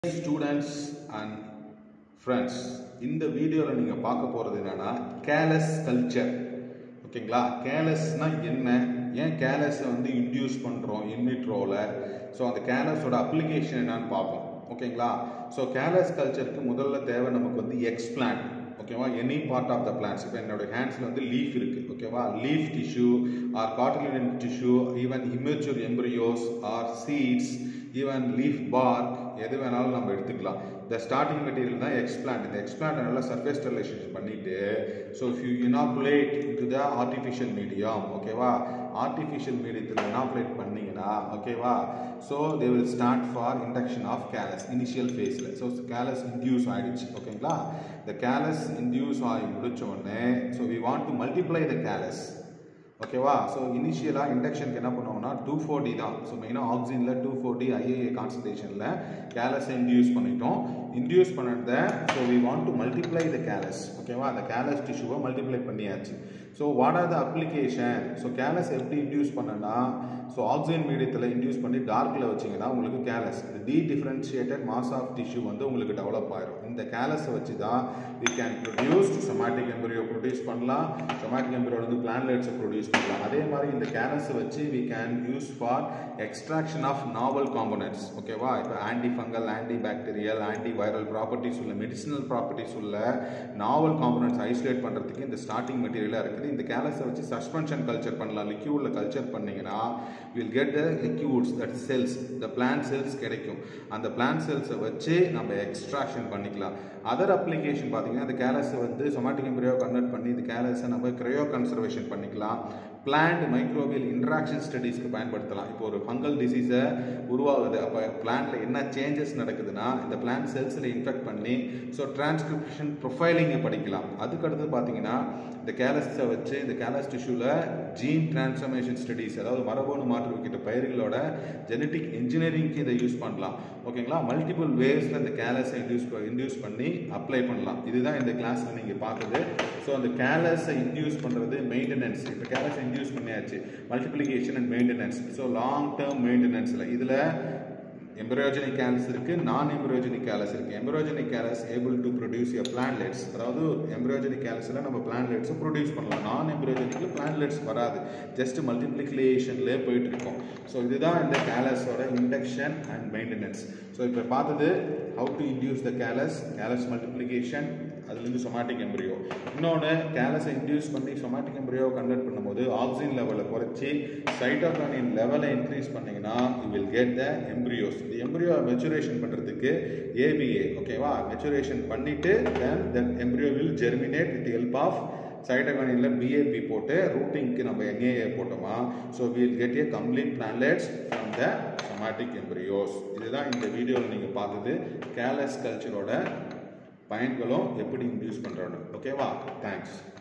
students and friends இந்த வீடியோவில் நீங்கள் பார்க்க போகிறது என்னன்னா கேலஸ் கல்ச்சர் ஓகேங்களா கேலஸ்னா என்ன ஏன் கேலஸை வந்து இன்டியூஸ் பண்ணுறோம் இன்விட்ரோவில் ஸோ அந்த கேலஸோட அப்ளிகேஷன் என்னன்னு பார்ப்போம் ஓகேங்களா ஸோ கேலஸ் கல்ச்சருக்கு முதல்ல தேவை நமக்கு வந்து எக்ஸ்பிளான்ட் ஓகேவா any part of the plants இப்போ என்னோட ஹேண்ட்ஸில் வந்து லீஃப் இருக்குது ஓகேவா leaf tissue or cotyledon tissue even immature embryos or seeds even leaf bark எது வேணாலும் நம்ம எடுத்துக்கலாம் இந்த ஸ்டார்டிங் மெட்டீரியல் தான் எக்ஸ்பிளான்ட் இந்த எக்ஸ்பிளான்ட் நல்லா சர்ஃபேஸ் ஸ்டெரிலைசேஷன் பண்ணிட்டு so if you inoculate into the artificial medium ஓகேவா ஆர்டிஃபிஷியல் மீடியத்தில் இனாகுலேட் பண்ணீங்கன்னா ஓகேவா so they will start for induction of callus initial ஃபேஸில் ஸோ கேலஸ் இன்டியூஸ் ஆகிடுச்சு ஓகேங்களா இந்த கேலஸ் இன்டியூஸ் ஆகி முடிச்ச உடனே so we want to multiply the callus ஓகேவா ஸோ இனிஷியலாக இண்டக்ஷனுக்கு என்ன பண்ணுவாங்கன்னா டூ ஃபோர் டி தான் ஸோ மெயினாக ஆக்சிஜனில் டூ ஃபோர் டி ஐஏஏ கான்சன்ட்ரேஷனில் கேலஸை இன்டியூஸ் பண்ணிட்டோம் இன்டியூஸ் பண்ணதை so we want to multiply the callus ஓகேவா அந்த கேலஸ் டிஷ்யூவை மல்டிப்ளை பண்ணியாச்சு so what are the application so callus எப்படி இன்டியூஸ் பண்ணனா ஸோ ஆக்சிஜன் மீடியத்தில் இன்டியூஸ் பண்ணி டார்க்கில் வச்சிங்கன்னா உங்களுக்கு கேலஸ் இந்த dedifferentiated mass of tissue வந்து உங்களுக்கு டெவலப் ஆயிரும் இந்த கேலஸை வச்சு தான் we can produce somatic embryo produce பண்ணலாம் சொமாட்டிக் எம்பரியோ வந்து பிளான்லெட்ஸை ப்ரொடியூஸ் பண்ணலாம் அதே மாதிரி இந்த கேலஸை வச்சு we can use for extraction of novel components ஓகேவா இப்போ antifungal antibacterial antiviral properties உள்ள மெடிசினல் ப்ராப்பர்ட்டிஸ் உள்ள நாவல் காம்போனன்ட்ஸ் ஐசோலேட் பண்ணுறதுக்கு இந்த ஸ்டார்டிங் மெட்டீரியலாக இருக்குது இந்த கேலஸை வச்சு சஸ்பென்ஷன் கல்ச்சர் பண்ணலாம் லிக்யூடில் கல்ச்சர் பண்ணிங்கன்னா will get the liquids that cells the plant cells கிடைக்கும் அந்த பிளான்ட் செல்ஸை வச்சு நம்ம எக்ஸ்ட்ராக்ஷன் பண்ணிக்கலாம் அதர் அப்ளிகேஷன் பார்த்தீங்கன்னா இந்த கேலஸை வந்து சொமாட்டிக் எம்பரியோ கன்வெர்ட் பண்ணி இந்த கேலஸை நம்ம கிரையோ கன்சர்வேஷன் பண்ணிக்கலாம் பிளான்ட் மைக்ரோபியல் இன்ட்ராக்ஷன் ஸ்டடீஸ்க்கு பயன்படுத்தலாம் இப்போ ஒரு ஃபங்கல் டிசீஸை உருவாகுது அப்போ பிளான்ட்டில் என்ன சேஞ்சஸ் நடக்குதுன்னா இந்த பிளான்ட் செல்ஸில் இன்ஃபெக்ட் பண்ணி ஸோ டிரான்ஸ்கிரிப்ஷன் ப்ரொஃபைலிங்கை படிக்கலாம் அதுக்கடுத்து பார்த்தீங்கன்னா இந்த கேலஸை வச்சு இந்த கேலஸ் டிஷ்யூவில் ஜீன் டிரான்ஸ்ஃபர்மேஷன் ஸ்டடீஸ் அதாவது மரபணு மாற்று வைக்கிற பயிர்களோட ஜெனட்டிக் இன்ஜினியரிங்க்கு இதை யூஸ் பண்ணலாம் ஓகேங்களா மல்டிபிள் வேஸில் இந்த கேலஸை இன்டியூஸ் இன்டியூஸ் பண்ணி அப்ளை பண்ணலாம் இதுதான் இந்த கிளாஸில் நீங்கள் பார்க்குது ஸோ அந்த கேலஸை இன்டியூஸ் பண்ணுறது மெயின்டெனன்ஸ் இப்போ கேலஸை இன்டியூஸ் பண்ணியாச்சு multiplication and maintenance so long term மெயின்டெனன்ஸில் இதில் எம்பரோஜனிக் கேலஸ் இருக்கு நான் எம்பரோஜனிக் கேலஸ் இருக்கு embryogenic callus able to produce a planlets அதாவது எம்பரோஜனிக் கேலஸில் நம்ம பிளான்லெட்ஸை ப்ரொடியூஸ் பண்ணலாம் நான் எம்பரோஜனிக்ல பிளான்லெட்ஸ் வராது ஜஸ்ட் மல்டிப்ளிகேஷன்லேயே போயிட்டு இருக்கோம் ஸோ இதுதான் இந்த கேலஸோட இண்டக்ஷன் அண்ட் மெயின்டெனன்ஸ் ஸோ இப்போ பார்த்தது how to induce the callus callus multiplication அதுலேருந்து சொமாட்டிக் எம்பரியோ இன்னொன்று கேலஸை இன்டியூஸ் பண்ணி சொமாட்டிக் எம்பரியோ கன்வெர்ட் பண்ணும்போது ஆக்சிஜன் லெவலை குறைச்சி சைட்டோகானின் லெவலை இன்க்ரீஸ் பண்ணிங்கன்னா you will get the embryos இந்த எம்பரியோ மெச்சுரேஷன் பண்ணுறதுக்கு ஏபிஏ ஓகேவா மெச்சுரேஷன் பண்ணிவிட்டு then the embryo will germinate with help of சைட்டோகானியில் பிஏபி போட்டு ரூட்டிங்க்கு நம்ம என்ஏஏ போட்டோமா so will get a complete plantlets from the somatic embryos இதுதான் இந்த வீடியோவில் நீங்கள் பார்த்தது கேலஸ் கல்ச்சரோட பயன்களும் எப்படி இன்டியூஸ் பண்ணுறோன்னு ஓகேவா தேங்க்ஸ்